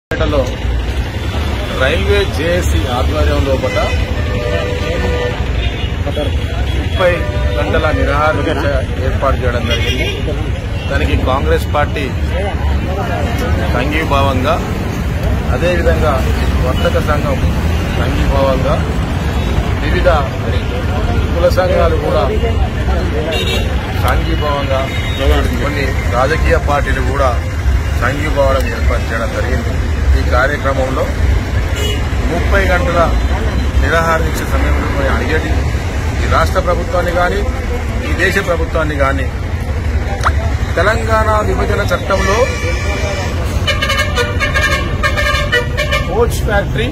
పేటలో railway JAC ఆధ్వర్యం లోపల ముప్పై గంటల నిరాహార దీక్ష ఏర్పాటు చేయడం జరిగింది దానికి కాంగ్రెస్ పార్టీ సంఘీభావంగా అదేవిధంగా వర్తక సంఘం సంఘీభావంగా వివిధ కుల సంఘాలు కూడా సంఘీభావంగా కొన్ని రాజకీయ పార్టీలు కూడా సంఘీభావం ఏర్పాటు చేయడం జరిగింది ఈ కార్యక్రమంలో ముప్పై గంటల నిరాహార దీక్ష సమయంలో మేము అడిగేది ఈ రాష్ట్ర ప్రభుత్వాన్ని కానీ ఈ దేశ ప్రభుత్వాన్ని కానీ తెలంగాణ విభజన చట్టంలో కోచ్ ఫ్యాక్టరీ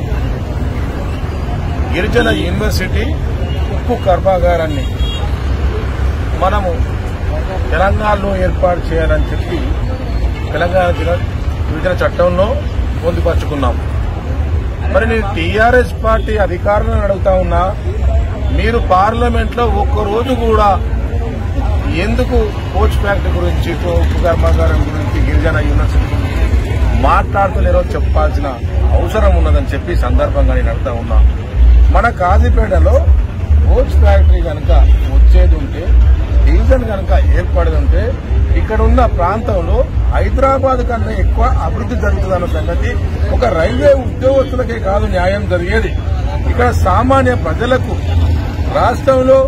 గిరిజన యూనివర్సిటీ ఉక్కు కర్మాగారాన్ని మనము తెలంగాణలో ఏర్పాటు చేయాలని చెప్పి తెలంగాణ జిల్లా విభజన చట్టంలో పొందుపరుచుకున్నాం మరి నేను టీఆర్ఎస్ పార్టీ అధికారులను అడుగుతా ఉన్నా మీరు పార్లమెంట్ లో ఒక్కరోజు కూడా ఎందుకు కోచ్ ఫ్యాక్టరీ గురించి ఉక్కు కర్మాగారం గురించి గిరిజన యూనివర్సిటీ గురించి మాట్లాడుతలేరో చెప్పాల్సిన అవసరం ఉన్నదని చెప్పి ఈ సందర్భంగా నేను అడుగుతా ఉన్నా మన కాజీపేటలో కోచ్ ఫ్యాక్టరీ కనుక వచ్చేది ఉంటే డివిజన్ కనుక ఏర్పడేది ఉంటే ఇక్కడ ఉన్న ప్రాంతంలో హైదరాబాద్ కన్నా ఎక్కువ అభివృద్ధి జరుగుతుందన్న సంగతి ఒక రైల్వే ఉద్యోగస్తులకే కాదు న్యాయం జరిగేది ఇక్కడ సామాన్య ప్రజలకు రాష్ట్రంలో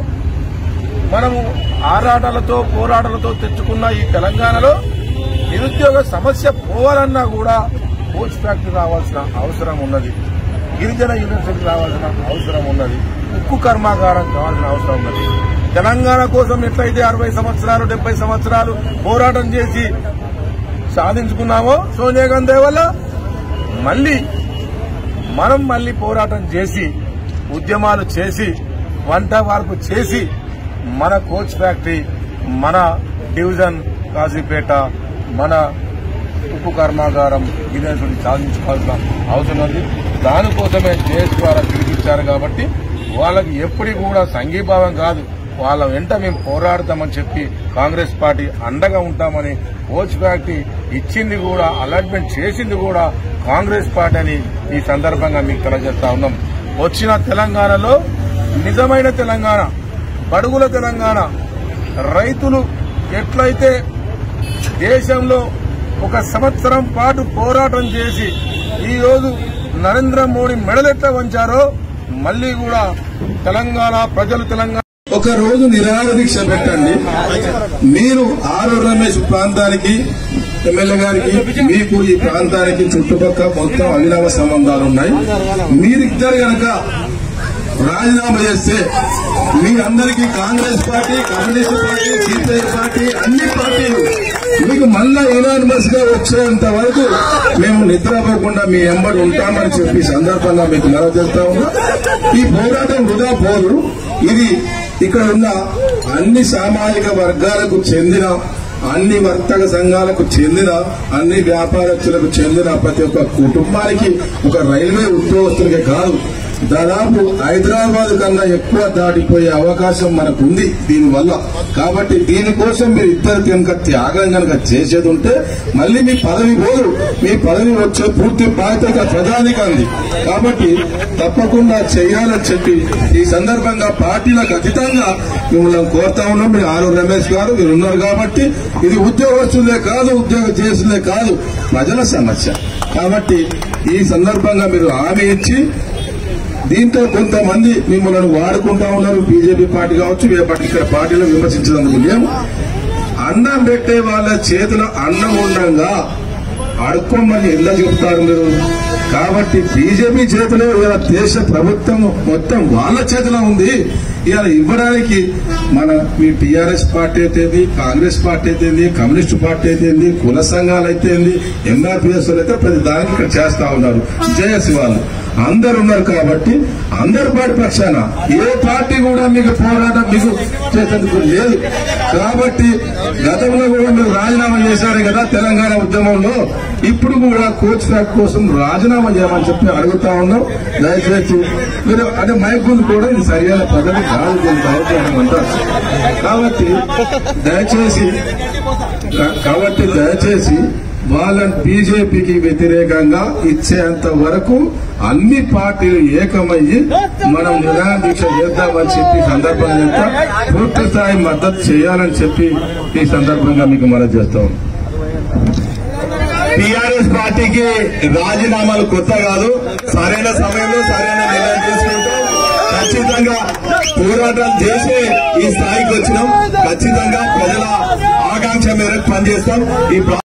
మనము ఆరాటాలతో పోరాటాలతో తెచ్చుకున్న ఈ తెలంగాణలో నిరుద్యోగ సమస్య పోవాలన్నా కూడా కోచ్ ఫ్యాక్టరీ రావాల్సిన అవసరం ఉన్నది గిరిజన యూనివర్సిటీ రావాల్సిన అవసరం ఉన్నది ఉక్కు కర్మాగారం కావాల్సిన అవసరం ఉన్నది తెలంగాణ కోసం ఎట్లయితే అరవై సంవత్సరాలు డెబ్బై సంవత్సరాలు పోరాటం చేసి సాధించుకున్నామో సోనియా గాంధీ వల్ల మళ్ళీ మనం మళ్ళీ పోరాటం చేసి ఉద్యమాలు చేసి వంట వార్పు చేసి మన కోచ్ ఫ్యాక్టరీ మన డివిజన్ కాజీపేట మన ఉప్పు కర్మాగారం గిన్నెసుని సాధించుకోవాల్సిన అవసరం ఉంది దానికోసమే దేశ్ ద్వారా పిలిపించారు కాబట్టి వాళ్ళకి ఎప్పటికి కూడా సంఘీభావం కాదు వాళ్ళ వెంట మేము పోరాడతామని చెప్పి కాంగ్రెస్ పార్టీ అండగా ఉంటామని కోచ్ ఫ్యాక్టరీ ఇచ్చింది కూడా అలాట్మెంట్ చేసింది కూడా కాంగ్రెస్ పార్టీ అని ఈ సందర్భంగా మీకు తెలియజేస్తా ఉన్నాం వచ్చిన తెలంగాణలో నిజమైన తెలంగాణ బడుగుల తెలంగాణ రైతులు ఎట్లయితే దేశంలో ఒక సంవత్సరం పాటు పోరాటం చేసి ఈ రోజు నరేంద్ర మోడీ మెడలెట్ల వంచారో మళ్లీ కూడా తెలంగాణ ప్రజలు తెలంగాణ ఒక రోజు నిరాహార దీక్ష పెట్టండి మీరు ఆరు రమేష్ ప్రాంతానికి ఎమ్మెల్యే గారికి మీకు ఈ ప్రాంతానికి చుట్టుపక్కల మొత్తం అవినావ సంబంధాలు ఉన్నాయి మీరిద్దరు గనక రాజీనామా చేస్తే మీ అందరికీ Congress party Communist party CPI party అన్ని పార్టీలు మీకు మళ్ళా యునానిమస్ గా వచ్చేంత వరకు మేము నిద్రపోకుండా మీ ఎంబడి ఉంటామని చెప్పి సందర్భంగా మీకు మనవి చేస్తా ఉన్నా ఈ పోరాటం వృధా పోదు ఇది ఇక్కడ ఉన్న అన్ని సామాజిక వర్గాలకు చెందిన అన్ని వర్తక సంఘాలకు చెందిన అన్ని వ్యాపారస్తులకు చెందిన ప్రతి ఒక్క కుటుంబానికి ఒక రైల్వే ఉద్యోగస్తులకే కాదు దాదాపు హైదరాబాద్ కన్నా ఎక్కువ దాటిపోయే అవకాశం మనకు ఉంది దీనివల్ల కాబట్టి దీనికోసం మీరు ఇద్దరు కనుక త్యాగం కనుక చేసేది ఉంటే మళ్ళీ మీ పదవి పోదు మీ పదవి వచ్చే పూర్తి బాధ్యత ప్రధానికి అంది కాబట్టి తప్పకుండా చేయాలని చెప్పి ఈ సందర్భంగా పార్టీలకు అతీతంగా మిమ్మల్ని కోరుతా ఉన్నాం మీరు ఆరు రమేష్ గారు మీరు ఉన్నారు కాబట్టి ఇది ఉద్యోగస్తులే కాదు ఉద్యోగం చేసులే కాదు ప్రజల సమస్య కాబట్టి ఈ సందర్భంగా మీరు హామీ ఇచ్చి దీంతో కొంతమంది మిమ్మల్ని వాడుకుంటా ఉన్నారు బీజేపీ పార్టీ కావచ్చు ఏ పార్టీ ఇక్కడ పార్టీలో విమర్శించినందుకు మేము అన్నం పెట్టే వాళ్ళ చేతిలో అన్నం ఉండగా అడుక్కోమని ఎలా చెప్తారు మీరు కాబట్టి బీజేపీ చేతిలో ఇలా దేశ ప్రభుత్వం మొత్తం వాళ్ళ చేతిలో ఉంది ఇలా ఇవ్వడానికి మన మీ టీఆర్ఎస్ పార్టీ అయితేంది కాంగ్రెస్ పార్టీ అయితేంది కమ్యూనిస్ట్ పార్టీ అయితేంది కుల సంఘాలు అయితేంది ఎంఆర్పీఎస్ అయితే ప్రతి దానికి ఇక్కడ చేస్తా ఉన్నారు జేఎస్ వాళ్ళు అందరు ఉన్నారు కాబట్టి అందరి పార్టీ పక్షాన ఏ పార్టీ కూడా మీకు పోరాటం మీకు చేసేందుకు లేదు కాబట్టి గతంలో కూడా మీరు రాజీనామా చేశారు కదా తెలంగాణ ఉద్యమంలో ఇప్పుడు కూడా కోచ్ ఫ్యాక్ట్ కోసం రాజీనామా చేయమని చెప్పి అడుగుతా ఉన్నాం దయచేసి మీరు అంటే మైక్ ముందు కూడా ఇది సరైన పద్ధతి కాదు దీనికి అవసరం అంటారు కాబట్టి దయచేసి కా- కాబట్టి దయచేసి వాళ్ళని బీజేపీకి వ్యతిరేకంగా ఇచ్చేంత వరకు అన్ని పార్టీలు ఏకమయ్యి మనం నిరాహార దీక్ష చేద్దామని చెప్పి ఈ సందర్భంగా చెప్తా పూర్తి స్థాయి మద్దతు చేయాలని చెప్పి ఈ సందర్భంగా మీకు మనం చేస్తాం టిఆర్ఎస్ పార్టీకి రాజీనామాలు కొత్త కాదు సరైన సమయంలో సరైన నిర్ణయం తీసుకుంటాం ఖచ్చితంగా పోరాటం చేసి ఈ స్థాయికి వచ్చినాం ఖచ్చితంగా ప్రజల ఆకాంక్ష మేరకు పనిచేస్తాం ఈ ప్రా-